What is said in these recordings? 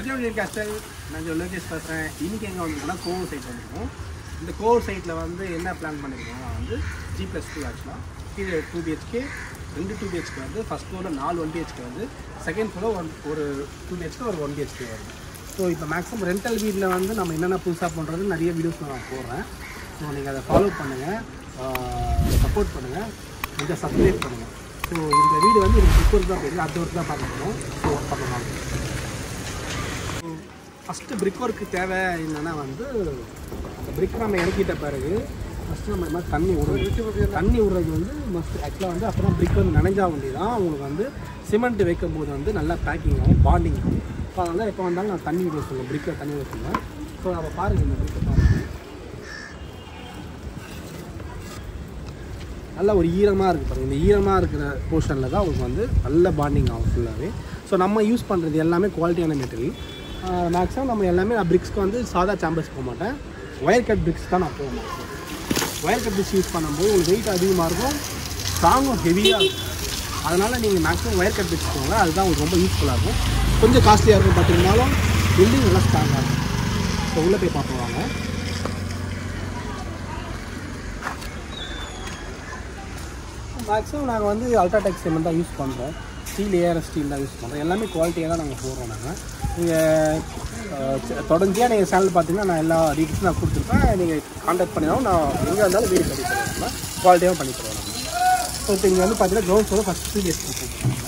Vijay castle நான் லோகேஷ் பேசுகிறேன் இன்னைக்கு எங்கே வந்திருக்கோம்னா கோவூர் சைட் வந்திருக்கோம் இந்த கோவூர் சைட்டில் வந்து என்ன பிளான் பண்ணியிருக்கோம்னா வந்து ஜி ப்ளஸ் டூ ஆக்சுவலாக கீழே டூ பிஹெச்கே ரெண்டு டூ பிஹெச்கே வந்து ஃபஸ்ட் ஃப்ளோரில் நாலு ஒன் பிஹெச்கே வந்து செகண்ட் ஃப்ளோர் ஒன் ஒரு டூ பிஹெச்கே ஒரு ஒன் பிஹெச்கே வருது ஸோ இப்போ மேக்ஸிமம் ரெண்டல் வீட்டில் வந்து நம்ம என்னென்ன புதுசாக பண்ணுறது நிறைய வீடியோஸ் நான் போடுறேன் ஸோ நீங்கள் அதை ஃபாலோ பண்ணுங்கள் சப்போர்ட் பண்ணுங்கள் கொஞ்சம் சப்ஸ்கிரைப் பண்ணுங்கள் ஸோ இந்த வீடு வந்து எனக்கு இப்போ தான் போயிருக்கு அடுத்த ஒர்க் தான் பார்க்க போகிறோம் ஸோ ஒர்க் பண்ணலாம் ஃபஸ்ட்டு பிரிக் ஒர்க்கு தேவை என்னென்னா வந்து அந்த பிரிக் நம்ம இறக்கிட்ட பிறகு ஃபஸ்ட்டு நம்ம இந்த மாதிரி தண்ணி விடுறது தண்ணி விடுறது வந்து மஸ்ட் ஆக்சுவலாக வந்து அப்போ தான் பிரிக் வந்து நனைஞ்சா வேண்டி தான் உங்களுக்கு வந்து சிமெண்ட் வைக்கும் போது வந்து நல்லா பேக்கிங் ஆகும் பாண்டிங் ஆகும் ஸோ அதனால் எப்போ வந்தாலும் நான் தண்ணி விட சொல்லுவேன் பிரிக்கை தண்ணி விட சொல்லுவேன் ஸோ நம்ம பாருங்கள் இந்த பிரிக்கை பாருங்கள் நல்ல ஒரு ஈரமாக இருக்குது பாருங்கள் இந்த ஈரமாக இருக்கிற போர்ஷனில் தான் உங்களுக்கு வந்து நல்ல பாண்டிங் ஆகும் ஃபுல்லாகவே ஸோ நம்ம யூஸ் பண்ணுறது எல்லாமே குவாலிட்டியான மெட்டீரியல் மேக்ஸிமம் நம்ம எல்லாமே நான் பிரிக்ஸ்க்கு வந்து சாதா சாம்பர்ஸ் போக மாட்டேன் ஒயர் கட் பிரிக்ஸ் தான் நான் போக மாட்டேன் ஒயர் கட் பிரிக்ஸ் யூஸ் பண்ணும்போது உங்களுக்கு வெயிட் அதிகமாக இருக்கும் ஸ்ட்ராங்கும் ஹெவியாக இருக்கும் அதனால் நீங்கள் மேக்ஸிமம் ஒயர் கட் பிரிக்ஸ் போங்க அதுதான் உங்களுக்கு ரொம்ப யூஸ்ஃபுல்லாக இருக்கும் கொஞ்சம் காஸ்ட்லியாக இருக்கும் பார்த்தீங்கன்னாலும் பில்டிங் நல்லா ஸ்ட்ராங்காக இருக்கும் ஸோ உள்ளே போய் பார்ப்போம் வாங்க மேக்ஸிமம் நாங்கள் வந்து அல்ட்ராடெக் சிமெண்ட் தான் யூஸ் பண்ணுறோம் ஸ்டீல் ஏஆர் ஸ்டீல் தான் யூஸ் பண்ணுறோம் எல்லாமே குவாலிட்டியாக தான் நாங்கள் போடுறோம் நாங்கள் நீங்கள் தொடர்ச்சியாக நீங்கள் சேனல் பார்த்தீங்கன்னா நான் எல்லா டீட்டெயில்ஸும் நான் கொடுத்துருப்பேன் நீங்கள் காண்டாக்ட் பண்ணினாலும் நான் எங்கே இருந்தாலும் வீடு பண்ணி தருவேன் குவாலிட்டியாகவும் பண்ணி தருவோம் நாங்கள் ஸோ இப்போ இங்கே வந்து பார்த்தீங்கன்னா ground floor first three days கொடுத்துருக்காங்க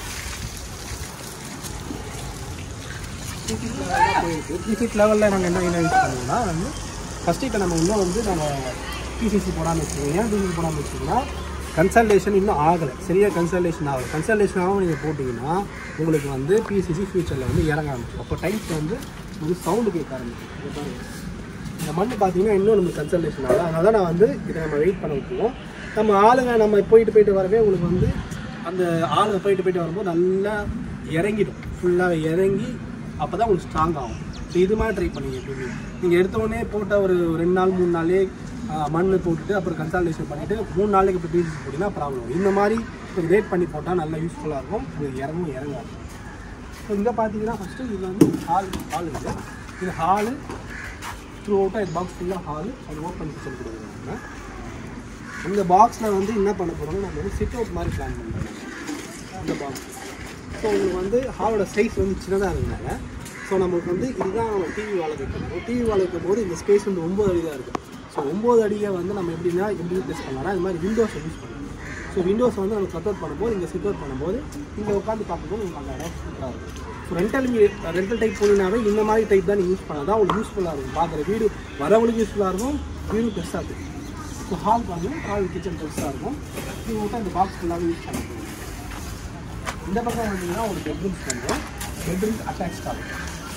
த்ரீ ஃபீட் லெவலில் நாங்கள் என்ன என்ன யூஸ் பண்ணுவோம்னா வந்து ஃபஸ்ட்டு இப்போ நம்ம இன்னும் வந்து நம்ம பிசிசி போடாமல் வச்சுக்கோங்க ஏன் பிசிசி போடாமல் வச்சுக்கோங்கன்னா கன்சல்டேஷன் இன்னும் ஆகலை சரியாக கன்சல்டேஷன் ஆகலை கன்சல்டேஷன் ஆகாமல் நீங்கள் போட்டிங்கன்னா உங்களுக்கு வந்து பிசிசி ஃபியூச்சரில் வந்து இறங்க ஆரம்பிக்கும் அப்போ டைம்ஸ் வந்து உங்களுக்கு சவுண்டு கேட்க ஆரம்பிக்கும் இங்க பாருங்க. இந்த மண் பார்த்தீங்கன்னா இன்னும் நமக்கு கன்சல்டேஷன் ஆகல அதனால தான் நான் வந்து இதை நம்ம வெயிட் பண்ண விட்டுருவோம் நம்ம ஆளுங்க நம்ம போயிட்டு போயிட்டு வரவே உங்களுக்கு வந்து அந்த ஆளுங்க போயிட்டு போயிட்டு வரும்போது நல்லா இறங்கிடும் ஃபுல்லாக இறங்கி அப்போ தான் உங்களுக்கு ஸ்ட்ராங் ஆகும் ஸோ இது மாதிரி ட்ரை பண்ணுங்க எப்பவுமே நீங்கள் எடுத்த உடனே போட்ட ஒரு ரெண்டு நாள் மூணு நாளே மண் போட்டுட்டு அப்புறம் கன்சல்டேஷன் பண்ணிவிட்டு மூணு நாளைக்கு இப்போ பிசிசி போட்டிங்கன்னா ப்ராப்ளம் வரும் இந்த மாதிரி கொஞ்சம் வெயிட் பண்ணி போட்டால் நல்லா யூஸ்ஃபுல்லாக இருக்கும் உங்களுக்கு இறங்கும் இறங்காது ஸோ இங்கே பார்த்தீங்கன்னா ஃபஸ்ட்டு இது வந்து ஹால் ஹால் இருக்குது இது ஹாலு த்ரூ அவுட்டாக இது பாக்ஸ் ஃபுல்லாக ஹால் அது ஓப்பன் கிச்சன் கொடுக்குறாங்க இந்த பாக்ஸில் வந்து என்ன பண்ண போகிறோம்னா நம்ம வந்து சிட் அவுட் மாதிரி பிளான் பண்ணுறோம் இந்த பாக்ஸ் ஸோ உங்களுக்கு வந்து ஹாலோட சைஸ் வந்து சின்னதாக இருக்கிறதுனால ஸோ நமக்கு வந்து இதுதான் டிவி வாழ வைக்கணும் டிவி வாழ வைக்கும் போது இந்த ஸ்பேஸ் வந்து ஒம்பது அடி தான் இருக்குது ஸோ ஒம்பது அடியை வந்து நம்ம எப்படின்னா எப்படி ப்ளேஸ் பண்ணலாம்னா இது மாதிரி விண்டோஸை யூஸ் பண்ணணும் ஸோ விண்டோஸ் வந்து நம்ம கட் அவுட் பண்ணும்போது இங்கே சிட் அவுட் பண்ணும்போது இங்கே உட்காந்து பார்க்கும்போது உங்களுக்கு அந்த இடம் சூப்பராக இருக்கும் ஸோ ரெண்டல் ரெண்டல் டைப் போனீங்கன்னாவே இந்த மாதிரி டைப் தான் நீங்கள் யூஸ் பண்ணால் தான் உங்களுக்கு யூஸ்ஃபுல்லாக இருக்கும் பார்க்குற வீடு வரவங்களுக்கு யூஸ்ஃபுல்லாக இருக்கும் வீடு பெருசாக இருக்கும் ஸோ ஹால் பாருங்க ஹால் கிச்சன் பெருசாக இருக்கும் நீங்கள் மட்டும் அந்த பாக்ஸ் ஃபுல்லாகவே யூஸ் பண்ண முடியும் இந்த பக்கம் வந்தீங்கன்னா ஒரு பெட்ரூம்ஸ் பண்ணுறோம் பெட்ரூம்ஸ் அட்டாச் ஆகும்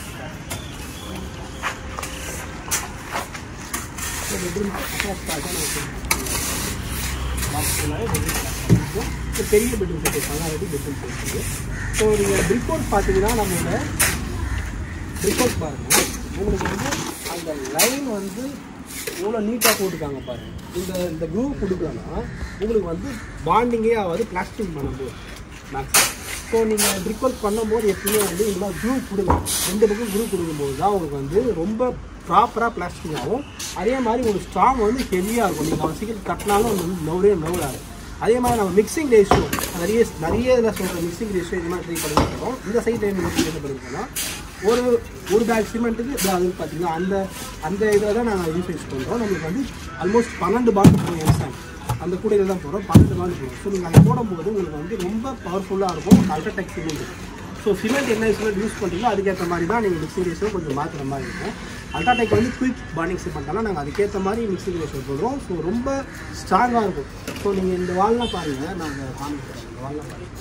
ஸோ பெட்ரூம் அட்டாச் ஆகும் பாக்ஸ் ஃபுல்லாகவே பெட்ரூம் ஸோ பெரிய பெட்ரூம் செட் பல்லாயிரத்தி பெட்ரூம் செட் ஸோ நீங்கள் பிரிக் ஒர்க் பார்த்தீங்கன்னா நம்மளோட பிரிக் ஒர்க் பாருங்கள் உங்களுக்கு வந்து அந்த லைன் வந்து எவ்வளோ நீட்டாக போட்டுருக்காங்க பாருங்கள் இந்த இந்த குரூப் கொடுக்கலன்னா உங்களுக்கு வந்து பாண்டிங்கே ஆகாது பிளாஸ்டிக் பண்ணும்போது மேக்ஸிமம் ஸோ நீங்கள் பிரிக் ஒர்க் பண்ணும்போது எப்பயுமே வந்து இந்த மாதிரி குரூப் கொடுங்க ரெண்டு பக்கம் குரூப் கொடுக்கும்போது தான் உங்களுக்கு வந்து ரொம்ப ப்ராப்பராக பிளாஸ்டிக் ஆகும் அதே மாதிரி உங்களுக்கு ஸ்ட்ராங் வந்து ஹெவியாக இருக்கும் நீங்கள் அவன் சீக்கிரம் கட்டினாலும் வந்து நவுறே நவுறாது அதே மாதிரி நம்ம மிக்சிங் ரேஷியோ நிறைய நிறைய இதில் சொல்கிற மிக்சிங் ரேஷியோ இது மாதிரி ட்ரை பண்ணிருக்கோம் இந்த சைட் டைம் மிக்சிங் என்ன பண்ணிருக்கோம்னா ஒரு ஒரு பேக் சிமெண்ட்டுக்கு இது அது பார்த்தீங்கன்னா அந்த அந்த இதில் தான் நாங்கள் யூஸ் பண்ணுறோம் நம்மளுக்கு வந்து ஆல்மோஸ்ட் பன்னெண்டு பாட்டு போகும் எம்சாங் அந்த கூடையில் தான் போகிறோம் பன்னெண்டு பாட்டு போகிறோம் ஸோ நீங்கள் அதை போடும்போது உங்களுக்கு வந்து ரொம்ப பவர்ஃபுல்லாக இருக்கும் அல்ட்ராடெக் சிமெண்ட் ஸோ சிமெண்ட் என்ன சிமெண்ட் யூஸ் பண்ணுறீங்களோ அதுக்கேற்ற மாதிரி தான் நீங்கள் மிக்சிங் ரேஷியோ கொஞ்சம் மாற்றுற மாதிரி இருக்கும் அல்ட்ராடெக் வந்து குயிக் பாண்டிங் சிமெண்ட் ஆனால் நாங்கள் அதுக்கேற்ற மாதிரி மிக்சிங் ரேஷியோ போடுறோம் ஸோ ரொம்ப ஸ்ட்ராங்காக இருக்கும் ஸோ நீங்கள் இந்த வால்லாம் பாருங்கள் நாங்கள் காமிக்கிறோம் இந்த வால்லாம் பாருங்கள்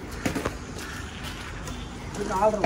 இதுக்கு ஆர்டர்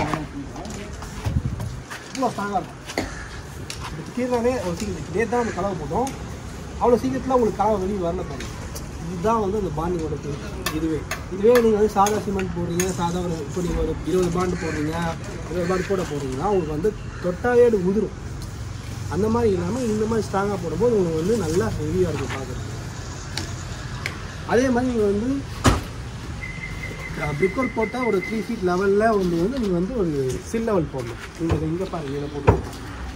இவ்வளோ ஸ்ட்ராங்காக இருக்கும் இதுக்கு கீழே ஒரு சீக்கிரம் நேற்று தான் அந்த கலவை போட்டோம் அவ்வளோ சீக்கிரத்தில் உங்களுக்கு கலவை வெளியே வரல பாருங்க இதுதான் வந்து அந்த பாண்டிங்கோட இதுவே இதுவே நீங்கள் வந்து சாதா சிமெண்ட் போடுறீங்க சாதா ஒரு இப்போ நீங்கள் ஒரு இருபது பாண்டு போடுறீங்க இருபது பாண்டு போட போடுறீங்கன்னா உங்களுக்கு வந்து தொட்டாவே அது உதிரும் அந்த மாதிரி இல்லாமல் இந்த மாதிரி ஸ்ட்ராங்காக போடும்போது உங்களுக்கு வந்து நல்லா ஹெவியாக இருக்கும் பார்க்குறது அதே மாதிரி நீங்கள் வந்து பிரிக் ஒர்க் போட்டால் ஒரு த்ரீ ஃபீட் லெவலில் வந்து வந்து நீங்கள் வந்து ஒரு சில் லெவல் போடணும் நீங்கள் இங்கே பாருங்க இதில் போட்டு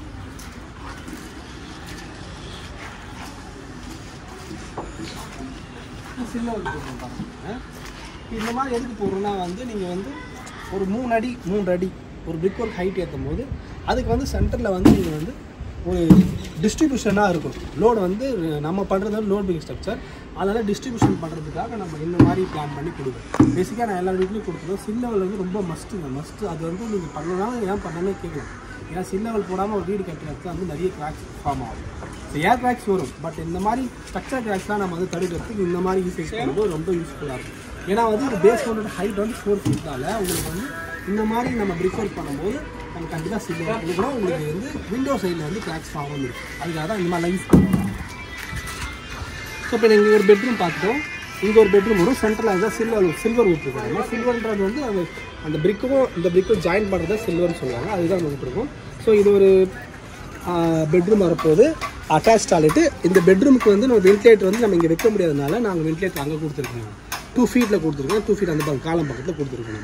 சில் லெவல் போடணும் பாருங்க இந்த மாதிரி எதுக்கு போடுறோம்னா வந்து நீங்கள் வந்து ஒரு மூணு அடி மூன்று அடி ஒரு பிரிக் ஒர்க் ஹைட் ஏற்றும் போது அதுக்கு வந்து சென்டரில் வந்து நீங்கள் வந்து ஒரு டிஸ்ட்ரிபியூஷனாக இருக்கும் லோடு வந்து நம்ம பண்ணுறது வந்து லோட் பிக் ஸ்ட்ரக்சர் அதனால் டிஸ்ட்ரிபியூஷன் பண்ணுறதுக்காக நம்ம இந்த மாதிரி பிளான் பண்ணி கொடுப்போம் பேசிக்காக நான் எல்லா வீட்லையும் கொடுத்துருவோம் சில் லெவல் வந்து ரொம்ப மஸ்ட்டுங்க மஸ்ட்டு அது வந்து நீங்கள் பண்ணலாம் ஏன் பண்ணவே கேட்கலாம் ஏன்னா சில் லெவல் போடாமல் ஒரு வீடு கட்டுறதுக்கு வந்து நிறைய கிராக்ஸ் ஃபார்ம் ஆகும் ஸோ ஏர் கிராக்ஸ் வரும் பட் இந்த மாதிரி ஸ்ட்ரக்சர் கிராக்ஸ்லாம் நம்ம வந்து தடுக்கிறதுக்கு இந்த மாதிரி யூஸ் பண்ணும்போது ரொம்ப யூஸ்ஃபுல்லாக இருக்கும் ஏன்னா வந்து ஒரு பேஸ் பண்ணோட ஹைட் வந்து ஃபோர் ஃபீட்டால் உங்களுக்கு வந்து இந்த மாதிரி நம்ம பிரிக் ஒர்க் பண்ணும்போது நம்ம கண்டிப்பாக சில் கூட உங்களுக்கு வந்து விண்டோ சைடில் வந்து கிராக்ஸ் ஃபார்ம் இருக்கும் அதுக்காக தான் இந்த மாதிரிலாம் யூஸ் பண்ணுவோம் ஸோ இப்போ இங்கே ஒரு பெட்ரூம் பார்த்துட்டோம் இங்கே ஒரு பெட்ரூம் வரும் சென்டரில் அதுதான் சில்வர் சில்வர் விட்டுருக்காங்க சில்வர்ன்றது வந்து அந்த அந்த பிரிக்கும் இந்த பிரிக்கும் ஜாயின் பண்ணுறதா சில்வர்னு சொல்லுவாங்க அதுதான் நம்ம விட்டுருக்கோம் ஸோ இது ஒரு பெட்ரூம் வரப்போகுது அட்டாச் டாய்லெட்டு இந்த பெட்ரூமுக்கு வந்து நம்ம வென்டிலேட்டர் வந்து நம்ம இங்கே வைக்க முடியாதனால நாங்கள் வென்டிலேட்டர் அங்கே கொடுத்துருக்கோம் டூ ஃபீட்டில் கொடுத்துருக்கோம் டூ ஃபீட் அந்த பக்கம் காலம் பக்கத்தில் கொடுத்துருக்கோம்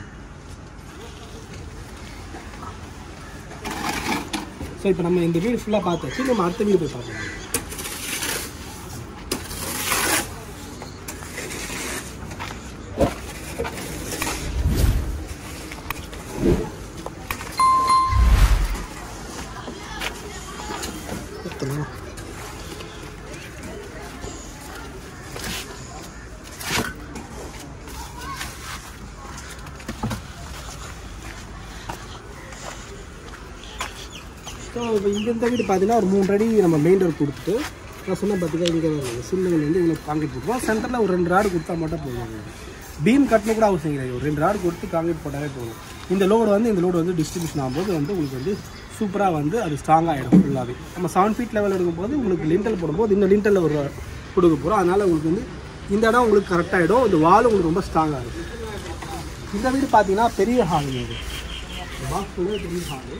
ஸோ இப்போ நம்ம இந்த வீடு ஃபுல்லாக பார்த்தாச்சு நம்ம அடுத்த வீடு போய் பார்க்கலாம் எத்தனை ஸோ இப்போ இங்கே இந்த வீடு பார்த்தீங்கன்னா ஒரு மூணு அடி நம்ம மெயின் டோர் கொடுத்துட்டு நான் சொன்ன பார்த்தீங்கன்னா இங்கே சில்லுகள் வந்து இவ்வளோ காங்கிரீட் போட்டுருவோம் சென்டரில் ஒரு ரெண்டு ராடு கொடுத்தா மட்டும் போதும் பீம் கட்டணும் கூட அவசியம் கிடையாது ஒரு ரெண்டு ராடு கொடுத்து காங்கிரீட் போட்டாலே போதும் இந்த லோடு வந்து இந்த லோடு வந்து டிஸ்ட்ரிபியூஷன் ஆகும்போது வந்து உங்களுக்கு வந்து சூப்பராக வந்து அது ஸ்ட்ராங் ஆகிடும் ஃபுல்லாகவே நம்ம செவன் ஃபீட் லெவல் எடுக்கும்போது உங்களுக்கு லிண்டல் போடும்போது இந்த லிண்டலில் ஒரு கொடுக்க போகிறோம் அதனால் உங்களுக்கு வந்து இந்த இடம் உங்களுக்கு கரெக்டாகிடும் இந்த வால் உங்களுக்கு ரொம்ப ஸ்ட்ராங்காக இருக்கும் இந்த வீடு பார்த்தீங்கன்னா பெரிய ஹால் இது பாக்ஸ் பெரிய ஹாலு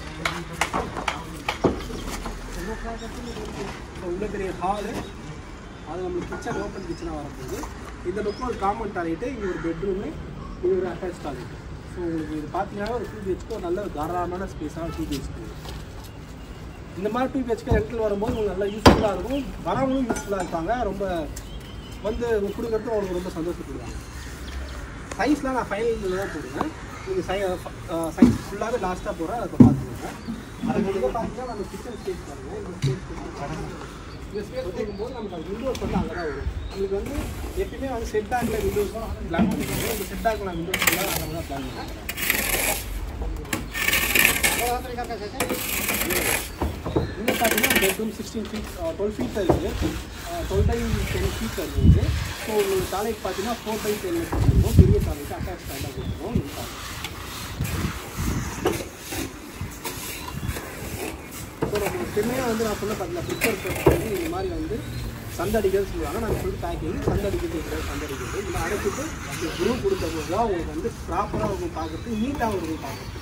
உள்ள பெரிய ஹாலு அது நம்மளுக்கு கிச்சன் ஓப்பன் கிச்சனாக வரப்போகுது இந்த பக்கம் ஒரு காமன் டாய்லெட்டு இங்கே ஒரு பெட்ரூமு இது ஒரு அட்டாச் டாய்லெட் ஸோ உங்களுக்கு இது பார்த்தீங்கன்னா ஒரு டூ பிஹெச்க்கு ஒரு நல்ல ஒரு தாராளமான ஸ்பேஸான டூ பிஹெச்க்கு இந்த மாதிரி டூ பிஹெச்க்கு ரெண்டில் வரும்போது உங்களுக்கு நல்லா யூஸ்ஃபுல்லாக இருக்கும் வரவங்களும் யூஸ்ஃபுல்லாக இருப்பாங்க ரொம்ப வந்து கொடுக்குறது அவங்களுக்கு ரொம்ப சந்தோஷப்படுவாங்க சைஸ்லாம் நான் ஃபைனல் தான் போடுவேன் நீங்கள் சை சைஸ் ஃபுல்லாகவே லாஸ்ட்டாக போகிறேன் அதை பார்த்துக்கோங்க அதுக்கு வந்து பார்த்தீங்கன்னா நம்ம கிச்சன் ஸ்பேஸ் பாருங்கள் இந்த ஸ்பேஸ் இந்த ஸ்பேஸ் கொடுக்கும்போது நமக்கு அந்த விண்டோஸ் வந்து அங்கே தான் வரும் உங்களுக்கு வந்து எப்பயுமே வந்து செட் பேக்கில் விண்டோஸ் தான் பிளான் பண்ணிக்கோங்க இந்த செட் பேக்கில் நான் விண்டோஸ் ஃபுல்லாக அங்கே தான் பிளான் பண்ணேன் இன்னும் பார்த்தீங்கன்னா bedroom sixteen feet twelve feet இருக்குது டுவெல் பை டென் ஃபீட் இருக்குது ஸோ உங்களுக்கு டாய்லெட் பார்த்தீங்கன்னா ஃபோர் பை டென் கொடுத்துருவோம் பெரிய டாய்லெட் அட்டாச் டாய்லெட் கொடுத்துருவோம் இந்த ஸோ நம்ம சென்னையாக வந்து நான் சொன்ன பார்த்தீங்கன்னா ப்ரிப்பேர் பண்ணி இந்த மாதிரி வந்து சந்தடிக்கிறது சொல்லுவாங்க நாங்கள் ஃபுல் பேக்கிங் சந்தடிக்கிறது இருக்கிறது சந்தடிக்கிறது இந்த அடைச்சிட்டு இந்த குரூப் கொடுத்த போது தான் உங்களுக்கு வந்து ப்ராப்பராக இருக்கும் பார்க்குறது நீட்டாக இருக்கும் பார்க்குறது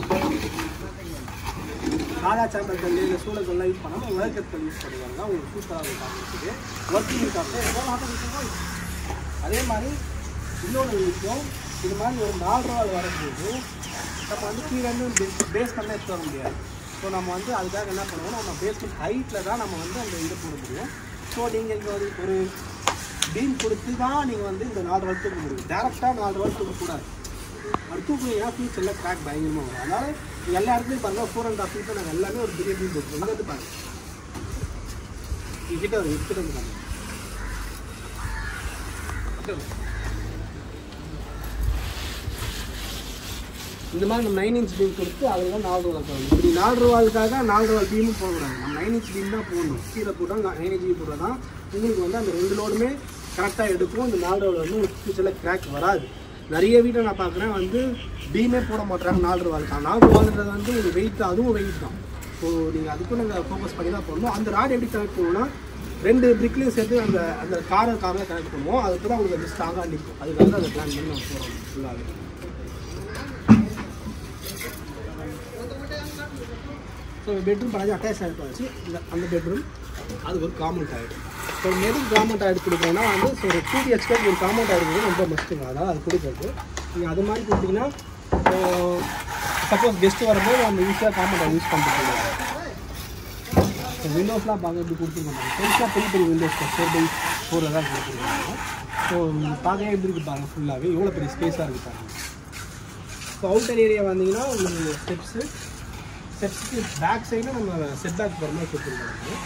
சாதா சாம்பல் கல் இல்லை சூளக்கல்லாம் யூஸ் பண்ணாமல் உலகத்தில் யூஸ் பண்ணுவாங்க உங்களுக்கு சூப்பராக இருக்கும் பார்க்குறதுக்கு ஒர்க்கிங் காசு அதே மாதிரி இன்னொரு விஷயம் இது மாதிரி ஒரு நாலு ரூபாய் வரும்போது நம்ம வந்து கீழே இருந்து பேஸ்மெண்ட்லாம் எடுத்து வர முடியாது ஸோ நம்ம வந்து அதுக்காக என்ன பண்ணுவோம் நம்ம பேஸ்மெண்ட் ஹைட்டில் தான் நம்ம வந்து அந்த இது போட முடியும் ஸோ நீங்கள் இங்கே ஒரு ஒரு பீம் கொடுத்து தான் நீங்கள் வந்து இந்த நாலு ரூபாய் தூக்க முடியும் டேரெக்டாக நாலு ரூபாய் தூக்கக்கூடாது அது தூக்குனீங்கன்னா ஃபியூச்சரில் கிராக் பயங்கரமாக வரும் அதனால் எல்லா இடத்துலையும் பாருங்கள் ஃபோர் அண்ட் ஹாஃப் ஃபீட்டில் நாங்கள் எல்லாமே ஒரு பெரிய பீம் போட்டுருவோம் இங்கே வந்து பாருங்க கிட்ட வந்து கிட்ட வந்து பாருங்க கிட்ட வந்து. இந்த மாதிரி நம்ம நைன் இன்ச் பீம் கொடுத்து அதில் தான் நாலு ரூபா தரணும் இப்படி நாலு ரூபாய்க்காக நாலு ரூபா பீமும் போடக்கூடாது நம்ம நைன் இன்ச் பீம் தான் போடணும் கீழே போட்டால் நைன் இன்ச் பீம் போட்டால் தான் உங்களுக்கு வந்து அந்த ரெண்டு லோடுமே கரெக்டாக எடுக்கும் இந்த நாலு ரூபா வந்து உங்களுக்கு ஃபியூச்சரில் கிராக் வராது நிறைய வீட்டை நான் பார்க்குறேன் வந்து பீமே போட மாட்டாங்க நாலு ரூபாய்க்கு நாலு ரூபான்றது வந்து ஒரு வெயிட் அதுவும் வெயிட் தான் ஸோ நீங்கள் அதுக்கும் நாங்கள் ஃபோக்கஸ் பண்ணி தான் போடணும் அந்த ராட் எப்படி கனெக்ட் பண்ணுவோம்னா ரெண்டு பிரிக்லையும் சேர்த்து அந்த அந்த காரை காரில் கனெக்ட் பண்ணுவோம் அதுக்கு தான் உங்களுக்கு வந்து ஸ்ட்ராங்காக நிற்கும் அதுக்காக தான் அந்த பிளான் பண்ணி நம்ம போகிறோம் ஃபுல்லாகவே ஸோ பெட்ரூம் பண்ணாச்சு அட்டாச் ஆகிட்டு வச்சு இந்த அந்த பெட்ரூம் அதுக்கு ஒரு காமன் டாய்லெட் ஸோ எதுக்கு காமன் டாய்லெட் கொடுக்குறோம்னா வந்து ஸோ ஒரு டூ பிஹெச்கே ஒரு காமன் டாய்லெட் வந்து ரொம்ப மஸ்ட்டுங்க அதனால் அது கொடுக்குறது நீங்கள் அது மாதிரி கொடுத்தீங்கன்னா சப்போஸ் கெஸ்ட் வரும்போது நம்ம ஈஸியாக காம்பவுண்ட் யூஸ் பண்ணிட்டு விண்டோஸ்லாம் பார்க்க எப்படி கொடுத்துருக்காங்க பெருசாக பெரிய பெரிய விண்டோஸ் ஃபோர் பை ஃபோரில் தான் கொடுத்துருக்காங்க ஸோ பார்க்கவே எப்படி இருக்கு பாருங்க ஃபுல்லாகவே எவ்வளோ பெரிய ஸ்பேஸாக இருக்குது பாருங்க ஸோ அவுட்டர் ஏரியா வந்தீங்கன்னா உங்களுக்கு ஸ்டெப்ஸு ஸ்டெப்ஸுக்கு பேக் சைடில் நம்ம செட் பேக் போகிற மாதிரி கொடுத்துருக்காங்க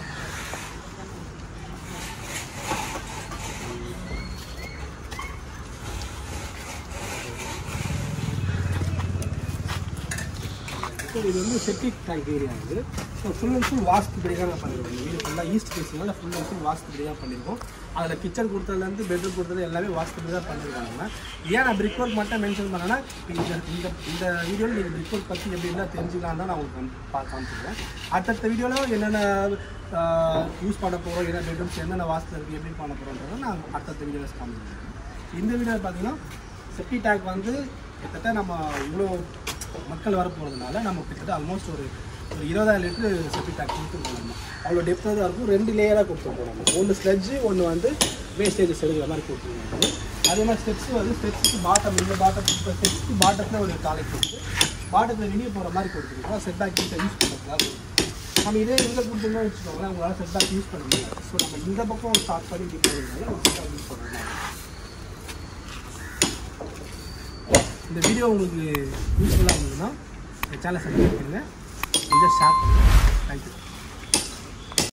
ஸோ இது வந்து செப்டிக் டேங்க் ஏரியா இது so full and full vastu படி தான் பண்ணியிருக்கோம் இந்த வீடு ஃபுல்லாக ஈஸ்ட் ஃபேஸ்னால ஃபுல் அண்ட் ஃபுல் வாஸ்து படி தான் பண்ணியிருக்கோம் அதில் கிச்சன் கொடுத்ததுலேருந்து பெட்ரூம் கொடுத்தது எல்லாமே வாஸ்து படி தான் பண்ணியிருக்காங்க ஏன் நான் பிரிக் ஒர்க் மட்டும் மென்ஷன் பண்ணேன்னா இந்த இந்த இந்த வீடியோவில் நீங்கள் பிரிக் ஒர்க் பற்றி எப்படி இருந்தால் தெரிஞ்சுக்கலாம் தான் நான் உங்களுக்கு பா காமிச்சிருக்கேன் அடுத்தடுத்த வீடியோவில் என்னென்ன யூஸ் பண்ண போகிறோம் என்ன பெட்ரூம்ஸ் என்னென்ன வாஸ்து இருக்குது எப்படி பண்ண போகிறோன்றதை நான் அடுத்தடுத்த வீடியோவில் காமிச்சிருக்கேன் இந்த வீடியோவில் பார்த்தீங்கன்னா செப்டி டேங்க் வந்து கிட்டத்தட்ட நம்ம இவ்வளோ மக்கள் வர போகிறதுனால நம்ம கிட்டத்தட்ட ஆல்மோஸ்ட் ஒரு ஒரு இருபதாயிரம் லிட்டரு செப்டி டேங்க் கொடுத்துருக்கோம் நம்ம அவ்வளோ டெப்த்தாக தான் இருக்கும் ரெண்டு லேயராக கொடுத்துருக்கோம் நம்ம ஒன்று ஸ்லெட்ஜு ஒன்று வந்து வேஸ்டேஜஸ் எடுக்கிற மாதிரி கொடுத்துருக்கோம் அதே மாதிரி ஸ்டெப்ஸ் வந்து ஸ்டெப்ஸுக்கு பாட்டம் இந்த பாட்டம் இப்போ ஸ்டெப்ஸ்க்கு பாட்டத்தில் ஒரு காலை கொடுத்து பாட்டத்தில் வெளியே போகிற மாதிரி கொடுத்துருக்கோம் செட் பேக் யூஸ் பண்ணுறதுக்காக நம்ம இதே இங்கே கொடுத்துருந்தோம் வச்சுக்கோங்களேன் உங்களால் செட் பேக் யூஸ் பண்ண முடியாது ஸோ நம்ம இந்த பக்கம் ஸ்டார்ட் பண்ணி இப்படி போகிறதுனால நம்ம செட் பேக் யூஸ் பண்ணுறோம் இந்த வீடியோ உங்களுக்கு யூஸ்ஃபுல்லாக இருந்ததுன்னா இந்த சேனலை சப்ஸ்கிரைப் பண்ணுங்கள் இதை ஷேர் பண்ணுங்கள் தேங்க்யூ